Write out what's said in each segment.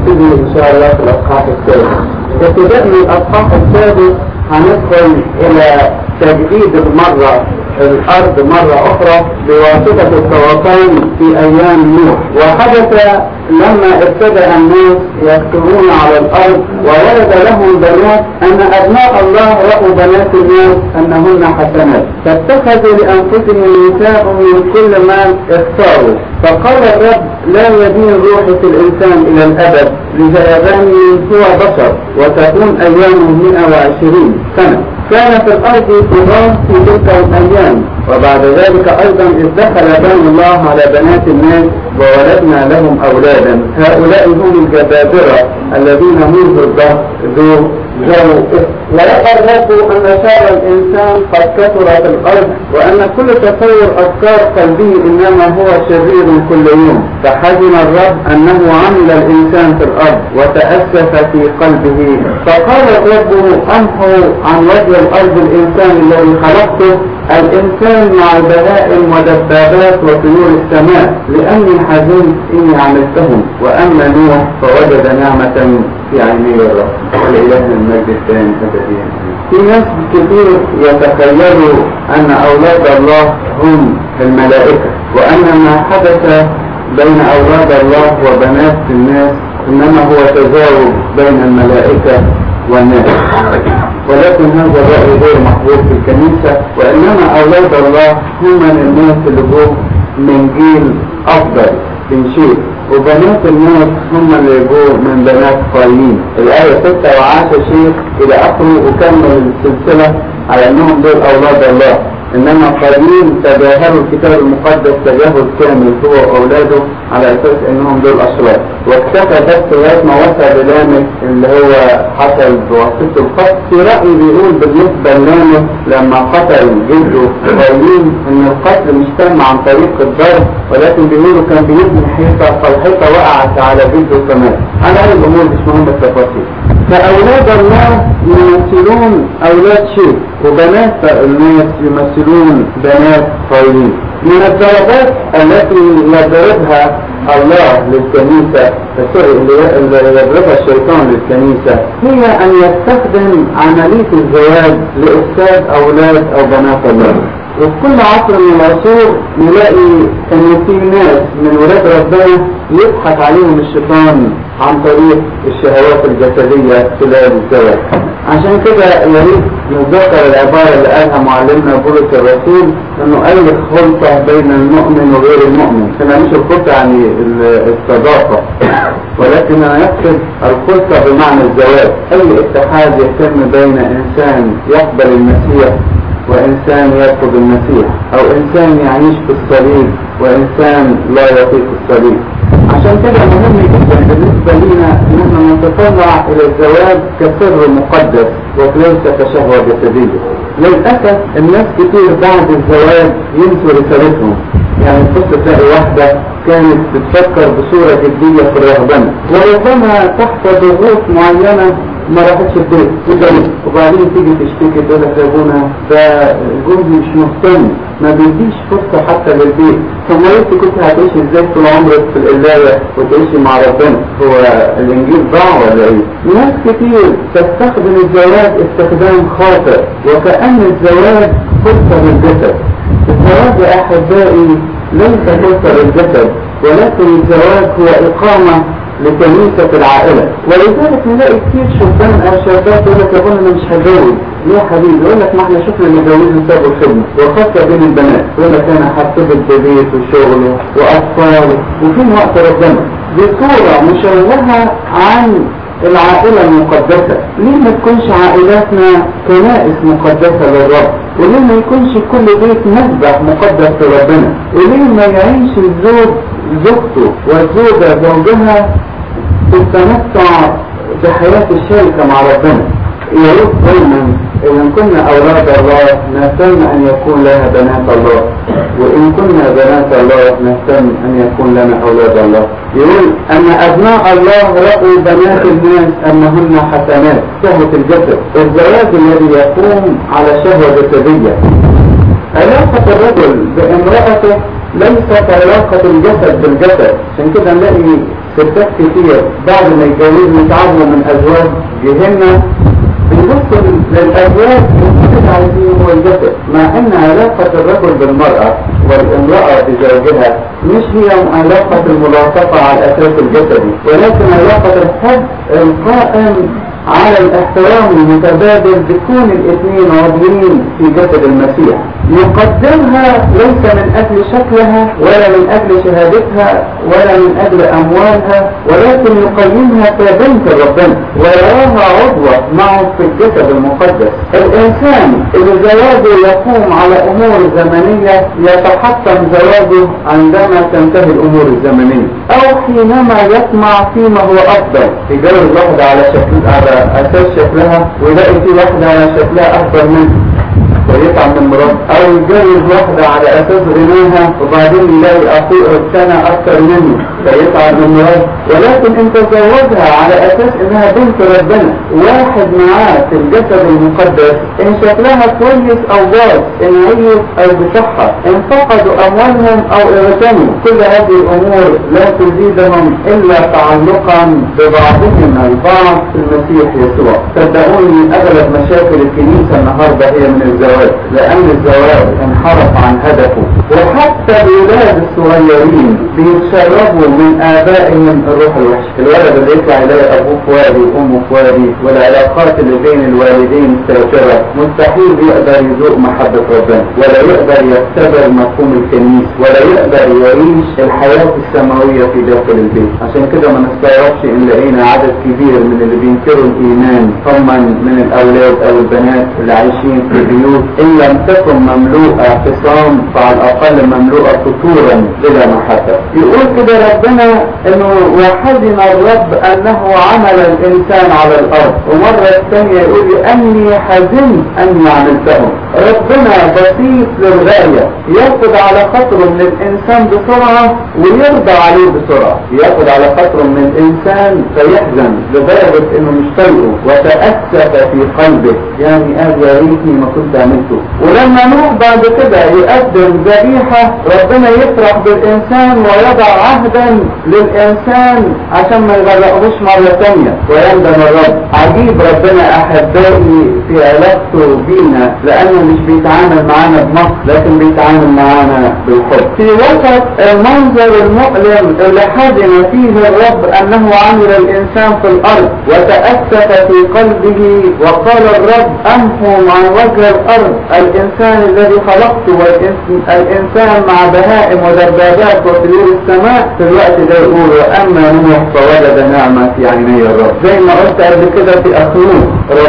هنبتدي ان شاء الله في الاصحاح الثالث ابتداء من الاصحاح الثالث هندخل الى تجديد المرة الارض مرة اخرى بواسطة الطوفان في ايام نوح وحدث لما ابتدأ الناس يكتبون على الارض وولد لهم بنات ان ابناء الله رأوا بنات الناس انهن حسنات فاتخذوا لانفسهم نساء من كل ما اختاروا فقال الرب لا يدين روحي في الانسان الى الابد لذهبان هو بشر وتكون ايامه 120 سنه كان في الارض طغاة في تلك الايام وبعد ذلك ايضا اذ دخل بان الله على بنات الناس وولدنا لهم اولادا هؤلاء هم الجبابرة الذين منذ الدهر ذو ذو ويقرب ان شر الانسان قد كثر في الارض وان كل تصور افكار قلبه انما هو شرير كل يوم فحزن الرب انه عمل الانسان في الارض وتاسف في قلبه فقال الرب امحو عن وجه الارض الانسان الذي خلقته الانسان مع البهائم ودبابات وطيور السماء لاني حزنت اني عملتهم واما نوح فوجد نعمه في عيني الرب ولإلهنا المجد الثاني ابديا في ناس كثير يتخيلوا ان اولاد الله هم الملائكه وان ما حدث بين اولاد الله وبنات الناس انما هو تزاوج بين الملائكه والناس ولكن هذا الرأي غير مقبول في الكنيسة وإنما أولاد الله هم الناس اللي جم من جيل أفضل من شيء وبنات الناس هم اللي يجوا من بنات قايين الآية 6 و10 شيخ إلى آخره وكمل السلسلة على أنهم دول أولاد الله إنما قايين تجاهلوا الكتاب المقدس تجاهل كامل هو وأولاده على أساس إنهم دول أشرار واكتفى بس لغاية ما وصل للامك اللي هو حصل بواسطة القتل في رأي بيقول بالنسبة للامك لما قتل جده قايين إن القتل مش تم عن طريق الضرب ولكن بيقولوا كان بيبني حيطة فالحيطة وقعت على جده كمان على أي الأمور مش مهم التفاصيل فأولاد الله يمثلون أولاد شيء وبنات الناس يمثلون بنات قايين من الضربات التي يضربها الله للكنيسة سوري اللي يضربها الشيطان للكنيسة هي أن يستخدم عملية الزواج لإفساد أولاد أو بنات الله وفي كل عصر من العصور نلاقي ان في ناس من ولاد ربنا يضحك عليهم الشيطان عن طريق الشهوات الجسدية خلال الزواج عشان كده يا ريت نتذكر العبارة اللي قالها معلمنا بولس الرسول انه قال الخلطة بين المؤمن وغير المؤمن كان مش الخلطة يعني الصداقة ولكن انا يقصد الخلطة بمعنى الزواج اي اتحاد يتم بين انسان يقبل المسيح وإنسان يرفض المسيح أو إنسان يعيش في الصليب وإنسان لا يطيق الصليب عشان كده مهم جدا بالنسبة لنا إن احنا نتطلع إلى الزواج كسر مقدس وليس كشهوة جسدية للأسف الناس كتير بعد الزواج ينسوا رسالتهم يعني تبص تلاقي واحدة كانت بتفكر بصورة جدية في الرهبنة وربما تحت ضغوط معينة ما راحتش البيت وجريت وبعدين تيجي تشتكي تقول لك يا ابونا ده جوزي مش مهتم ما بيديش فرصه حتى للبيت طب ما انت كنت هتعيش ازاي طول عمرك في القلايه وتعيشي مع ربنا هو الانجيل ضاع ولا ايه؟ ناس كتير تستخدم الزواج استخدام خاطئ وكأن الزواج فرصه للجسد الزواج يا احبائي ليس فرصه للجسد ولكن الزواج هو اقامه لكنيسة العائلة ولذلك نلاقي كتير شبان أو شابات يقول لك يا ابونا أنا مش هتجوز ليه يا حبيبي يقول لك ما احنا شفنا اللي جوزوا سابوا الخدمة وخاصة بين البنات يقول لك أنا هرتبط ببيت وشغل وأطفال وفين وقت ربنا دي صورة مشوهة عن العائلة المقدسة ليه ما تكونش عائلاتنا كنائس مقدسة للرب وليه ما يكونش كل بيت مسبح مقدس لربنا وليه ما يعيش الزوج زوجته والزوجة زوجها بالتمتع بحياة الشركة مع ربنا يا ريت دايما إن كنا أولاد الله نهتم أن يكون لنا بنات الله وإن كنا بنات الله نهتم أن يكون لنا أولاد الله يقول أن أبناء الله رأوا بنات الناس أنهن حسنات شهوة الجسد الزواج الذي يقوم على شهوة جسدية علاقة الرجل بامرأته ليست علاقة الجسد بالجسد عشان كده نلاقي ستات كتير بعد ما يتجوزوا يتعبوا من ازواج جهنم بيبصوا للازواج اللي عايزين هو الجسد مع ان علاقة الرجل بالمرأة والامرأة بزوجها مش هي علاقة الملاطفة على الاساس الجسدي ولكن علاقة الحب القائم على الاحترام المتبادل بكون الاثنين عضوين في جسد المسيح يقدمها ليس من اجل شكلها ولا من اجل شهادتها ولا من اجل اموالها ولكن يقيمها كبنت ربنا ويراها عضوة معه في الجسد المقدس الانسان اللي زواجه يقوم على امور زمنية يتحطم زواجه عندما تنتهي الامور الزمنية او حينما يطمع فيما هو افضل يجوز واحدة على شكل على اساس شكلها ويلاقي في واحدة على شكلها افضل منه ويطعم من مرض او يتجوز واحدة على اساس غناها وبعدين يلاقي اخوه سنة اكتر منه فيطعم من مرض ولكن انت زوجها على اساس انها بنت ربنا واحد معاه في الجسد المقدس ان شكلها كويس او باظ ان عيت او بصحة ان فقدوا اموالهم او اغتنوا كل هذه الامور لا تزيدهم الا تعلقا ببعضهم البعض في المسيح يسوع صدقوني اغلب مشاكل الكنيسة النهاردة هي من الزواج لأن الزواج انحرف عن هدفه وحتى الولاد الصغيرين بيتشربوا من آبائهم الروح الوحش الولد اللي يطلع يلاقي أبوه في وادي وأمه في وادي والعلاقات اللي بين الوالدين سافرة مستحيل يقدر يذوق محبة ربنا ولا يقدر يختبر مفهوم الكنيسة ولا يقدر يعيش الحياة السماوية في داخل البيت عشان كده ما نستغربش إن لقينا عدد كبير من اللي بينكروا الإيمان هم من الأولاد أو البنات اللي عايشين في بيوت إن لم تكن مملوءة خصام فعلى الأقل مملوءة فتورا بلا محبة يقول كده ربنا إنه وحزن الرب أنه عمل الإنسان على الأرض ومرة ثانية يقول أني حزنت أني عملتهم ربنا بسيط للغاية ياخد على خطره من الإنسان بسرعة ويرضى عليه بسرعة ياخد على خطره من الإنسان فيحزن لدرجة إنه مش طايقه وتأسف في قلبه يعني قال يا ريتني ما كنت عملته ولما نوح بعد كده يقدم ذبيحة ربنا يفرح بالإنسان ويضع عهدا للإنسان عشان ما يغرقهوش مرة تانية ويندم الرب عجيب ربنا أحبائي في علاقته بينا لأنه مش بيتعامل معانا بمصر لكن بيتعامل معانا بالحب في وسط المنظر المؤلم اللي حزن فيه الرب أنه عمل الإنسان في الأرض وتأسف في قلبه وقال الرب أمحو عن وجه الأرض الإنسان الذي خلقته والإنسان مع بهائم ودبابات وطيور السماء في الوقت ده يقول وأما نوح فولد نعمة في عيني الرب زي ما قلت قبل كده في أخوه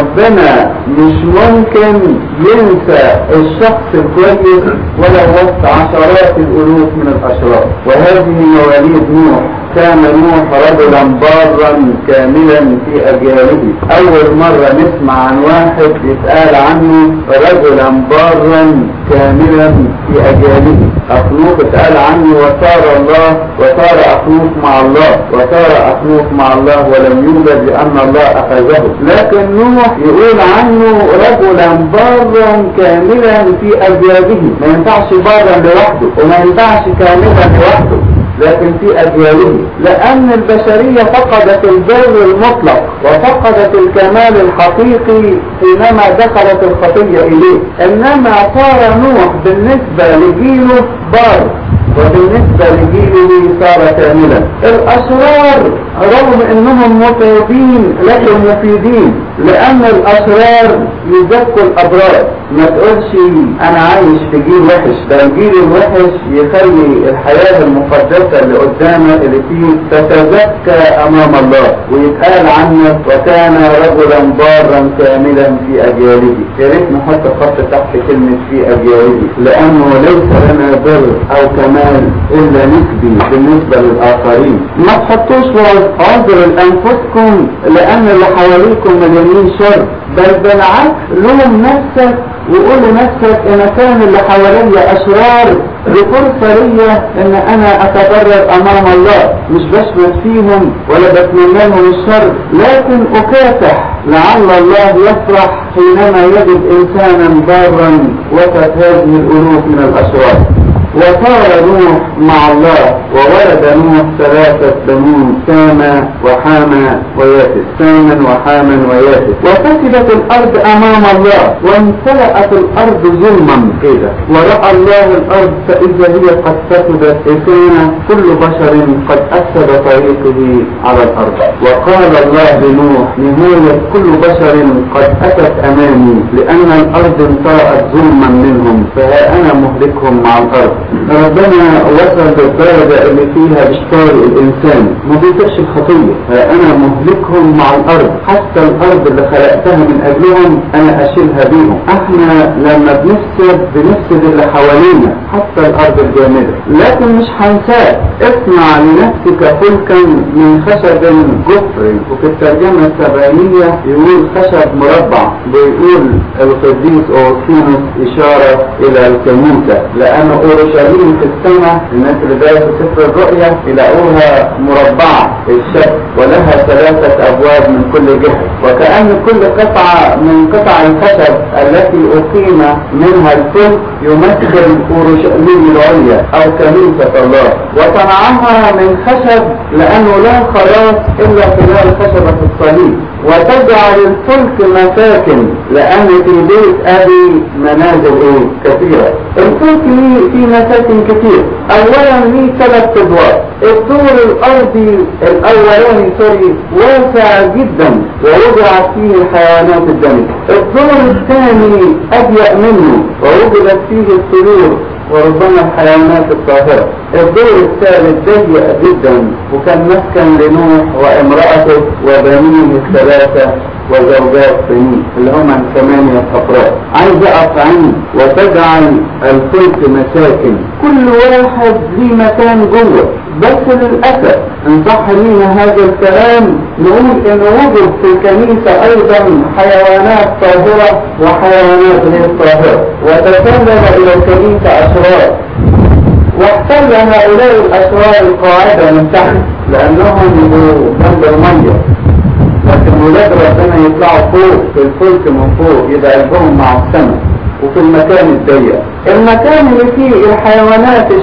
ربنا مش ممكن ينسى الشخص الكويس ولو وسط عشرات الألوف من الأشرار وهذه مواليد نوح كان نوح رجلا بارا كاملا في أجياله أول مرة نسمع عن واحد يتقال عنه رجلا بارا كاملا في أجياله أخنوخ اتقال عنه وصار الله وصار أخنوخ مع الله وصار أخنوخ مع الله ولم يولد لأن الله أخذه لكن نوح يقول عنه رجلا بارا كاملا في أجياله ما ينفعش بارا لوحده وما ينفعش كاملا لوحده لكن في أجياله لأن البشرية فقدت البر المطلق وفقدت الكمال الحقيقي حينما دخلت الخطية إليه إنما صار نوح بالنسبة لجيله بار وبالنسبة لجيله صار كاملا الأشرار رغم انهم متعبين لكن مفيدين لان الاشرار يزكوا الابرار ما تقولش انا عايش في جيل وحش ده الجيل الوحش يخلي الحياة المقدسة اللي قدامك اللي فيه تتزكى امام الله ويتقال عنك وكان رجلا بارا كاملا في اجياله يا ريت نحط خط تحت كلمة في اجياله لانه ليس لنا بر او كمال الا نسبي بالنسبة للاخرين ما تحطوش عذر لانفسكم لان اللي حواليكم مليانين شر بل بالعكس لوم نفسك وقول لنفسك ان كان اللي حواليا اشرار بفرصة ليا ان انا اتبرر امام الله مش بشمت فيهم ولا بتمنى لهم الشر لكن اكافح لعل الله يفرح حينما يجد انسانا بارا وسط هذه الالوف من الاشرار وصار نوح مع الله وولد نوح ثلاثة بنين ساما وحاما ويافس ساما وحاما ويافس وفسدت الأرض أمام الله وامتلأت الأرض ظلما كده ورأى الله الأرض فإذا هي قد فسدت إكان كل بشر قد أفسد طريقه على الأرض وقال الله لنوح نهاية كل بشر قد أتت أمامي لأن الأرض امتلأت ظلما منهم فها أنا مهلكهم مع الأرض ربنا وصل للدرجة اللي فيها إشكال الإنسان ما بيطيقش الخطية ها أنا مهلكهم مع الأرض حتى الأرض اللي خلقتها من أجلهم أنا أشيلها بيهم احنا لما بنفسد بنفسد اللي حوالينا حتى الأرض الجامدة لكن مش هنساه اصنع لنفسك فلكا من خشب جفر وفي الترجمة السبعينية يقول خشب مربع بيقول القديس أوسينوس إشارة إلى الكنيسة لأن أورشليم في السماء الناس اللي درسوا سفر الرؤيا يلاقوها مربعة الشكل ولها ثلاثة أبواب من كل جهة وكأن كل قطعة من قطع الخشب التي أقيم منها الفلك يمثل أورشليم العليا أو كنيسة الله وصنعها من خشب لأنه لا خلاص إلا خلال خشبة الصليب وتجعل الفلك مساكن لأن في بيت أبي منازل إيه كثيرة الفلك ليه في مساكن كثير أولا ليه ثلاث أدوار الدور الأرضي الأولاني سوري واسع جدا ووضعت فيه الحيوانات الدمية الدور الثاني أضيق منه ووجدت فيه السرور وربما الحيوانات الطاهرة الدور الثالث ضيق جدا وكان مسكن لنوح وامرأته وبنيه الثلاثة وزوجات سنين اللي هم ثمانية أفراد عايز أقف عند وتجعل الفلك مساكن كل واحد ليه مكان جوه بس للأسف إن صح لينا هذا الكلام نقول إن وجد في الكنيسة أيضا حيوانات طاهرة وحيوانات غير طاهرة وتسلل إلى الكنيسة أشرار واحتل هؤلاء الأشرار القاعدة من تحت لأنهم يبقوا جنب المية لكن ولاد ربنا يطلعوا فوق في الفلك من فوق يبقى قلبهم مع السماء وفي المكان الضيق المكان اللي فيه الحيوانات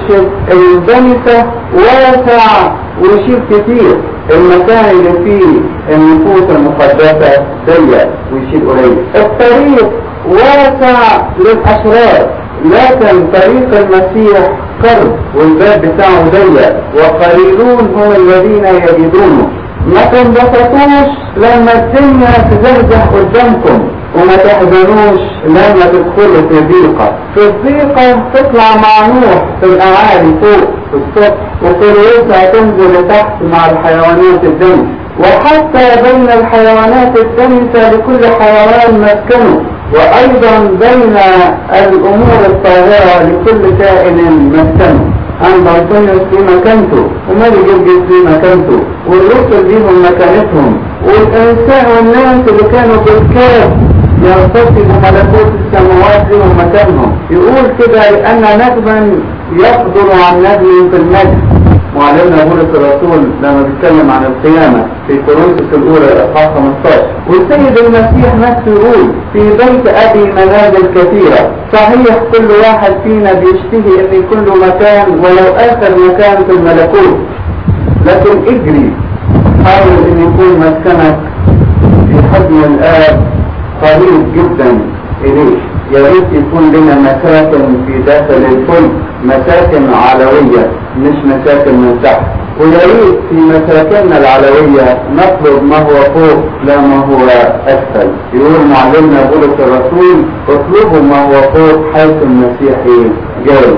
الدنسة واسع ويشيل كتير المكان اللي فيه النفوس المقدسة ضيق ويشيل قليل الطريق واسع للأشرار لكن طريق المسيح قرب والباب بتاعه ضيق وقليلون هم الذين يجدونه ما تنبسطوش لما الدنيا تزرزح قدامكم وما تحزنوش لما تدخلوا في ضيقة في الضيقة تطلع مع نوح في الأعالي فوق في السطح وفي الوسع تنزل لتحت مع الحيوانات الدنس وحتى بين الحيوانات الدنسة لكل حيوان مسكنه وأيضا بين الأمور الطاهرة لكل كائن مسكنه أن أنطونيوس في مكانته ومالي جرجس في مكانته والرسل ليهم مكانتهم والإنسان والناس اللي كانوا بالكاف يرتقبوا ملكوت السماوات لهم مكانهم يقول كده لأن نجما يقدر عن نجم في المجد معلمنا بولس الرسول لما بيتكلم عن القيامة في كورنثوس الأولى إصحاح 15 والسيد المسيح نفسه يقول في بيت أبي منازل كثيرة صحيح كل واحد فينا بيشتهي أن يكون له مكان ولو آخر مكان في الملكوت لكن اجري حاول أن يكون مسكنك في حضن الآب قريب جدا إليك يا ريت يكون لنا مساكن في داخل الفلك مساكن علوية مش مساكن من تحت ويا ريت في مساكننا العلوية نطلب ما هو فوق لا ما هو أسفل يقول معلمنا بولس الرسول اطلبوا ما هو فوق حيث المسيح جالس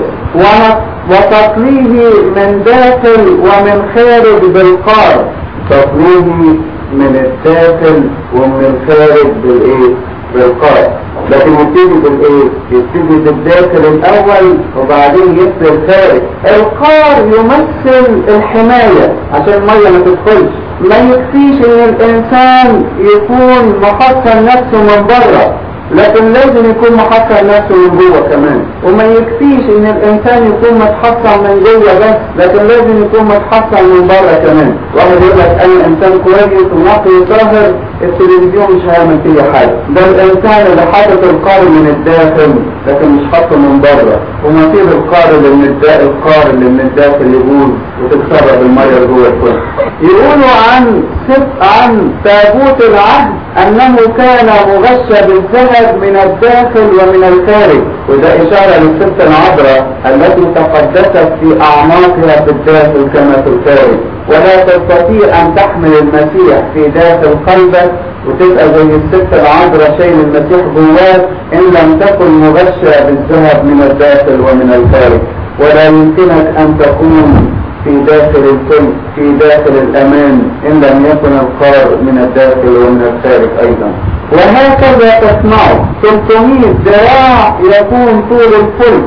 وتطليه من داخل ومن خارج بالقار تطليه من الداخل ومن الخارج بالايه بالقار لكن يبتدي بالايه يبتدي بالداخل الاول وبعدين يبتدي الخارج القار يمثل الحماية عشان المية ما تدخلش ما يكفيش ان الانسان يكون محصن نفسه من بره لكن لازم يكون محصن نفسه من جوه كمان وما يكفيش ان الانسان يكون متحصن من جوه بس لكن لازم يكون متحصن من بره كمان واحد يقول لك انا انسان كويس ونقي طاهر التلفزيون مش هيعمل فيه حاجه ده الانسان اللي حاطط القار من الداخل لكن مش حاطه من بره ومصير القار اللي من الداخل القار اللي من الداخل يبوظ وتتسرب الميه جوه الكل يقولوا عن عن تابوت العهد انه كان مغشى بالذهب من الداخل ومن الخارج وده اشاره للست العذراء التي تقدست في اعماقها في الداخل كما في الخارج ولا تستطيع ان تحمل المسيح في داخل قلبك وتبقى زي الست العذراء شايل المسيح جواك ان لم تكن مغشى بالذهب من الداخل ومن الخارج ولا يمكنك ان تكون في داخل الكل في داخل الأمان إن لم يكن القار من الداخل ومن الخارج أيضا وهكذا تسمعوا 300 ذراع يكون طول الفلك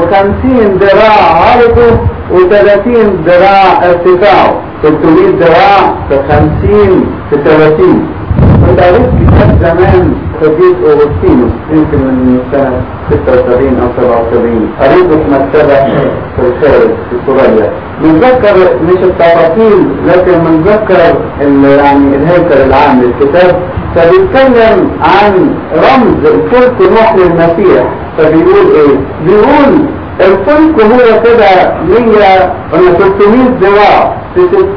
و50 ذراع عرضه و30 ذراع ارتفاعه 300 ذراع في 50 في 30 وانت قريت كتاب زمان قديس اوغسطينوس يمكن من سنة 76 او 77 قريته في مكتبة في الخارج في سوريا متذكر مش التفاصيل لكن متذكر يعني الهيكل العام للكتاب فبيتكلم عن رمز الفلك نوح للمسيح فبيقول ايه؟ بيقول الفلك هو كده 100 ولا 300 ذراع في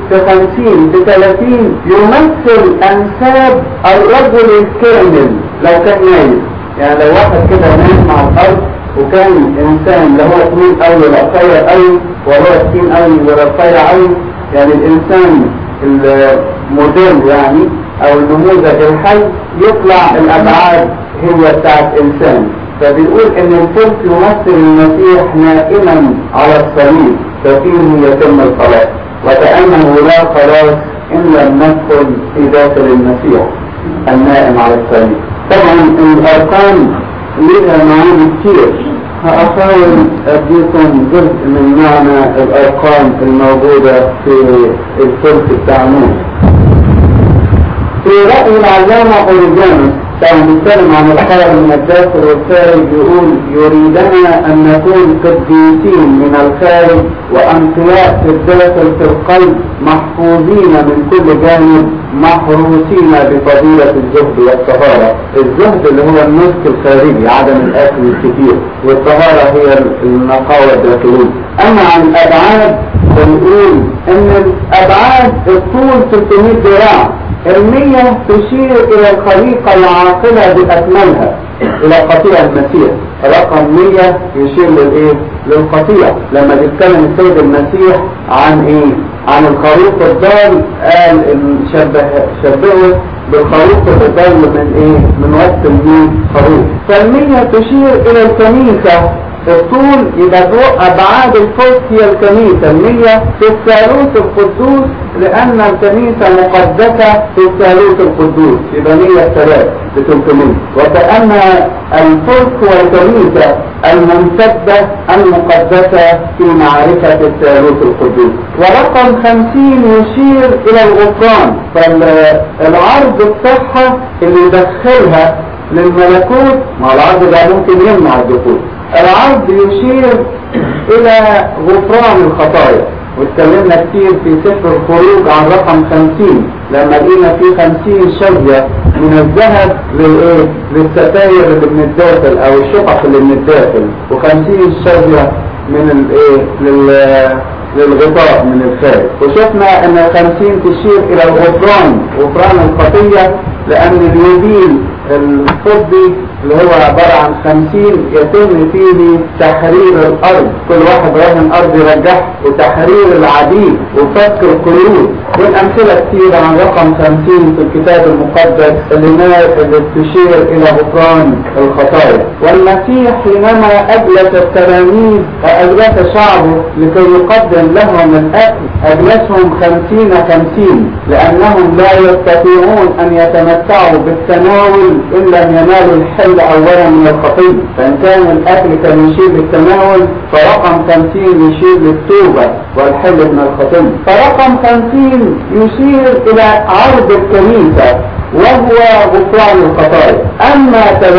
50 في 30 يمثل انساب الرجل الكامل لو كان نايم يعني لو واحد كده نايم على الارض وكان انسان لا هو طويل قوي ولا قصير قوي ولا هو تخين قوي ولا رفيع قوي يعني الانسان الموديل يعني او النموذج الحي يطلع الابعاد هي بتاعت انسان فبيقول ان الفلك يمثل المسيح نائما على الصليب ففيه يتم الخلاص وكأنه لا خلاص إن لم ندخل في داخل المسيح النائم على الصليب طبعا الأرقام لها معاني كتير هأحاول أديكم جزء من معنى الأرقام الموجودة في الفلك بتاع نوح في رأي العلامة أوريجانوس كان بيتكلم عن الحال من الداخل والخارج يقول يريدنا ان نكون قديسين من الخارج وانقياء في الداخل في القلب محفوظين من كل جانب محروسين بفضيلة الزهد والطهارة الزهد اللي هو النسك الخارجي عدم الاكل الكثير والطهارة هي النقاوة الداخلية اما عن الابعاد بنقول ان الابعاد الطول 300 ذراع المية تشير إلى الخليقة العاقلة بأكملها إلى قطيع المسيح رقم 100 يشير للإيه؟ للقطيع لما تتكلم السيد المسيح عن إيه؟ عن الخروف الضال قال إن شبه شبهه بالخروف الضال من إيه؟ من وسط المية خروف فالمية تشير إلى الكنيسة الطول يبقى فوق أبعاد الفوق هي الكنيسة المية في الثالوث القدوس لأن الكنيسة مقدسة في الثالوث القدوس يبقى مية ثلاث بتلتمية وكأن الفلك والكنيسة الممتدة المقدسة في معرفة الثالوث القدوس ورقم خمسين يشير إلى الغفران فالعرض بتاعها اللي يدخلها للملكوت مع العرض ده ممكن يمنع الدخول العرض يشير الى غفران الخطايا واتكلمنا كتير في سفر الخروج عن رقم خمسين لما لقينا فيه خمسين شجرة من الذهب للايه للستاير اللي من الداخل او الشقق اللي من الداخل وخمسين شجرة من الايه لل للغطاء من الخارج وشفنا ان الخمسين تشير الى الغفران غفران الخطية لان اليوبيل الفضي اللي هو عبارة عن خمسين يتم فيه تحرير الأرض كل واحد راهن أرض يرجعها وتحرير العديد وفك القيود والأمثلة كتير عن رقم خمسين في الكتاب المقدس اللي, اللي تشير إلى غفران الخطايا والمسيح حينما أجلس التلاميذ وأجلس شعبه لكي يقدم لهم الأكل أجلسهم خمسين خمسين لأنهم لا يستطيعون أن يتمتعوا بالتناول إن لم ينالوا الحل أولا من الخطية فإن كان الأكل كان يشير للتناول فرقم خمسين يشير للتوبة والحل من الخطية فرقم خمسين يشير إلى عرض الكنيسة وهو غفران الخطايا أما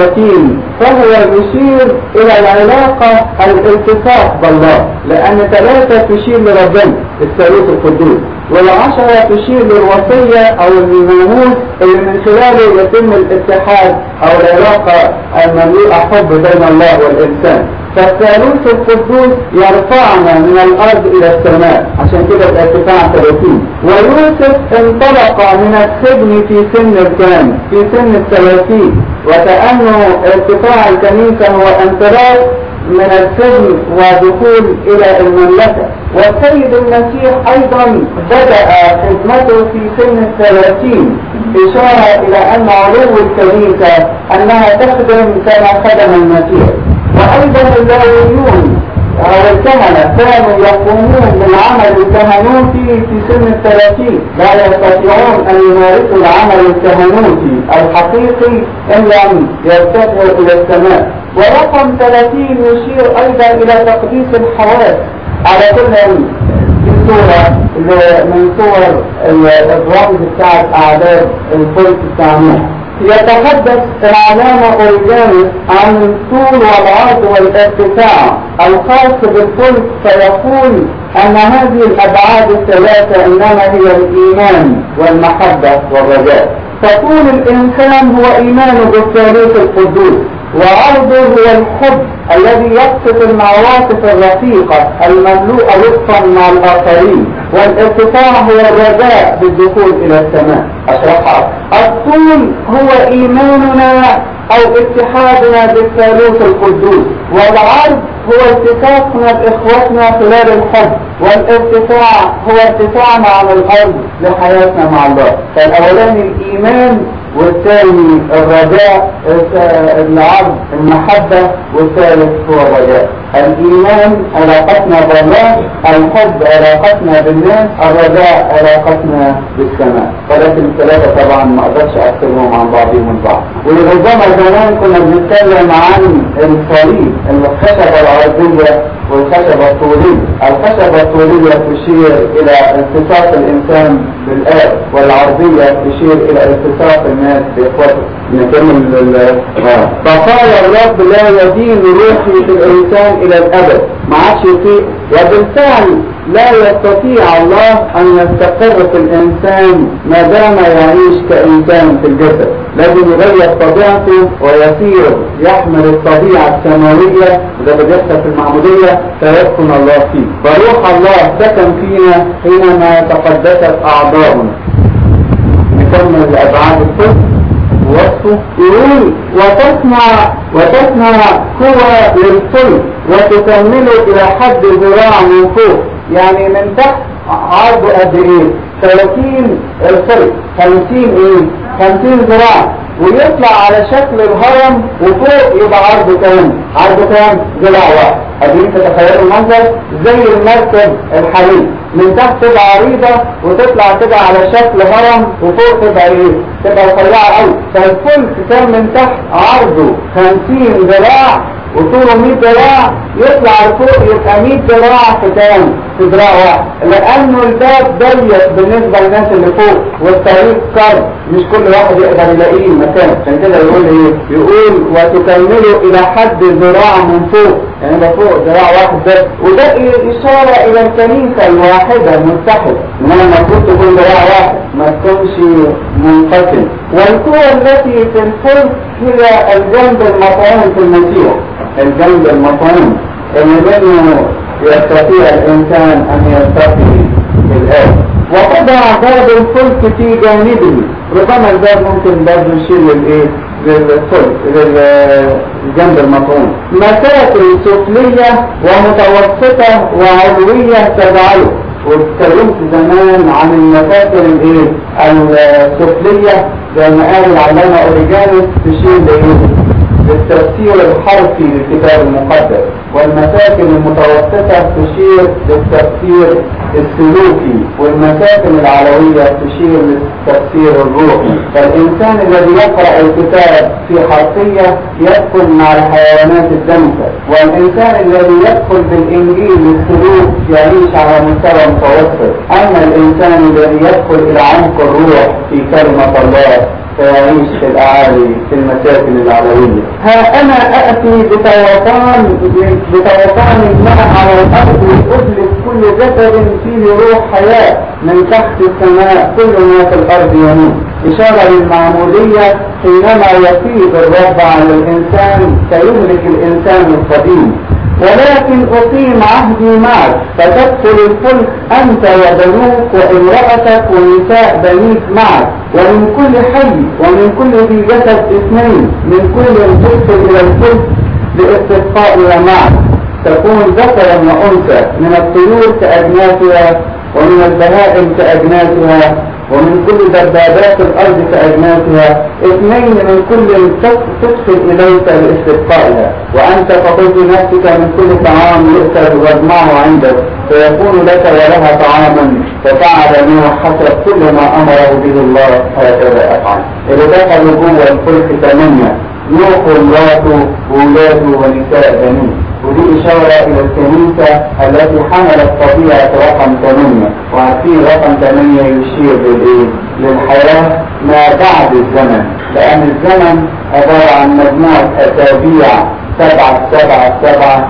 30 فهو يشير إلى العلاقة الالتصاق بالله لأن ثلاثة تشير لربنا الثالوث القدوس والعشرة تشير للوصية أو الناموس اللي من خلاله يتم الاتحاد أو العلاقة المملوءة حب بين الله والإنسان فالثالوث القدوس يرفعنا من الأرض إلى السماء عشان كده الارتفاع 30 ويوسف انطلق من السجن في سن الكام في سن الثلاثين وكأنه ارتفاع الكنيسة هو انطلاق من السجن ودخول إلى المملكة والسيد المسيح أيضا بدأ خدمته في سن الثلاثين إشارة إلى أن علو الكنيسة أنها تخدم كما خدم المسيح وأيضا اللاويون أو الكهنة كانوا يقومون بالعمل الكهنوتي في سن الثلاثين لا يستطيعون أن يمارسوا العمل الكهنوتي الحقيقي إن لم يرتفعوا إلى السماء ورقم 30 يشير أيضا إلى تقديس الحواس على كل دي صورة من صور الرمز بتاعت أعداد الفلك بتاع نوح يتحدث العلامة أوريجانوس عن الطول والعرض والارتفاع الخاص بالفلك فيقول أن هذه الأبعاد الثلاثة إنما هي الإيمان والمحبة والرجاء فطول الإنسان هو إيمانه بالثالوث القدوس وعرضه هو الحب الذي يقصف المواقف الرفيقة المملوءة لطفا مع الآخرين والارتفاع هو الرجاء بالدخول إلى السماء أشرحها الطول هو إيماننا أو اتحادنا بالثالوث القدوس والعرض هو اتفاقنا بإخوتنا خلال الحب والارتفاع هو ارتفاعنا عن الأرض لحياتنا مع الله فالأولاني الإيمان والثاني الرجاء العرض المحبة والثالث هو الرجاء الإيمان علاقتنا بالله الحب علاقتنا بالناس الرجاء علاقتنا بالسماء ولكن الثلاثة طبعا ما أقدرش أكتبهم عن بعضهم البعض ولربما زمان كنا بنتكلم عن الصليب الخشبة العرضية والخشبة الطولية الخشبة الطولية تشير إلى التصاق الإنسان بالآب والعرضية تشير إلى التصاق الناس بإخوته نكمل بقايا الرب لا يدين روحي في الإنسان إلى الأبد ما عادش يطيق وبالفعل لا يستطيع الله أن يستقر في الإنسان ما دام يعيش كإنسان في الجسد لازم يغير طبيعته ويصير يحمل الطبيعة السماوية وده اللي بيحصل في المعمودية فيسكن الله فيه فروح الله سكن فينا حينما تقدست أعضاؤنا نكمل أبعاد الطفل وصفه يقول وتصنع وتصنع قوة للفلك وتكمله إلى حد ذراع من فوق يعني من تحت عرضه قد ايه 30 الفلك 50 ايه 50 ذراع ويطلع على شكل الهرم وفوق يبقى عرضه كام عرضه كام ذراع واحد قادرين تتخيلوا المنظر زي المركب الحديد من تحت تبقى عريضة وتطلع كده على شكل هرم وفوق تبقى ايه تبقى رفيعة قوي فالفلك كان من تحت عرضه 50 ذراع وطوله 100 ذراع يطلع لفوق يبقى 100 ذراع في كام؟ في ذراع واحد لأنه الباب ضيق بالنسبة للناس اللي فوق والطريق كرب مش كل واحد يقدر يلاقيه مكان عشان كده يقول ايه؟ يقول وتكمله إلى حد ذراع من فوق يعني ده فوق ذراع واحد بس وده إشارة إلى الكنيسة الواحدة المتحدة إنما المفروض تكون ذراع واحد ما تكونش منقسم والقوة التي في الفلك هي الجنب المطعون في المسيح الجنب المطعون اللي منه يستطيع الإنسان أن يرتقي الآب وقضى باب الفلك في جانبه ربما الباب ممكن برضه يشير للإيه؟ للفلك للجنب المطعون مساكن سفلية ومتوسطة وعلوية تجعله واتكلمت زمان عن المساكن الايه السفلية زي ما قال العلامة اوريجانوس تشير لايه للتفسير الحرفي للكتاب المقدس والمساكن المتوسطة تشير للتفسير السلوكي والمساكن العلوية تشير للتفسير الروحي فالإنسان الذي يقرأ الكتاب في حرفية يدخل مع الحيوانات الدمسة والإنسان الذي يدخل بالإنجيل للسلوك يعيش على مستوى متوسط أما الإنسان الذي يدخل إلى عمق الروح في كلمة الله فيعيش في الأعالي في المساكن العلوية ها أنا أأتي بطوطان بطوطان الماء على الأرض أدلك كل جسد فيه روح حياة من تحت السماء كل ما في الأرض يموت إشارة للمعمودية حينما يفيض الرب على الإنسان سيهلك الإنسان القديم ولكن أقيم عهدي معك فتدخل الفلك أنت وبنوك وامرأتك ونساء بنيك معك ومن كل حي ومن كل ذي جسد اثنين من كل تدخل إلى الفلك لاستسقائها معك تكون ذكرا وأنثى من الطيور كأجناسها ومن البهائم كأجناسها ومن كل دبابات الأرض كأجناسها اثنين من كل تدخل إليك لاستبقائها وأنت فقلت نفسك من كل طعام يؤكل واجمعه عندك فيكون لك ولها طعاما ففعل نوح حسب كل ما أمره به الله هكذا أفعل إذا دخلوا جوه الفلك ثمانية نوح ومراته وولاده ونساء بنيه ودي إشارة إلى الكنيسة التي حملت طبيعة رقم 8 وعارفين رقم 8 يشير للإيه؟ للحياة ما بعد الزمن لأن الزمن عبارة عن مجموعة أسابيع سبعة سبعة سبعة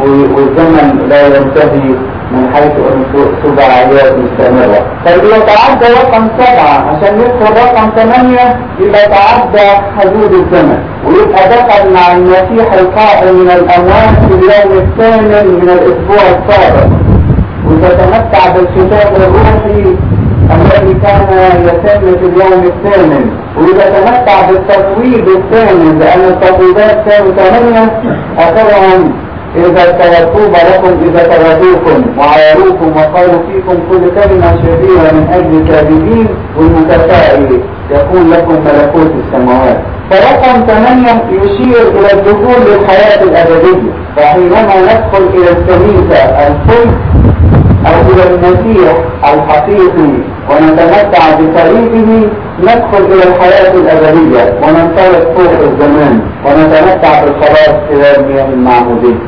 والزمن لا ينتهي من حيث أن سبعيات مستمرة طيب إذا تعدى رقم سبعة عشان يدخل رقم ثمانية يبقى تعدى حدود الزمن ويبقى دخل مع المسيح القائم من الأموات في اليوم الثامن من الأسبوع السابق وتتمتع بالكتاب الروحي الذي كان يتم في اليوم الثامن ويتمتع بالتطويب الثامن لأن التطويبات كانوا ثمانية أثرهم إذا توفوب لكم إذا تغدوكم وعاروكم وقالوا فيكم كل كلمة شريرة من أجل الكاذبين والمتفائل يكون لكم ملكوت السماوات فرقم ثمانية يشير إلى الدخول للحياة الأبدية فحينما ندخل إلى الكنيسة الفلك أو إلى المسيح الحقيقي ونتمتع بطريقه ندخل إلى الحياة الأبدية وننطلق فوق الزمان ونتمتع بالخلاص خلال مياه المعمودية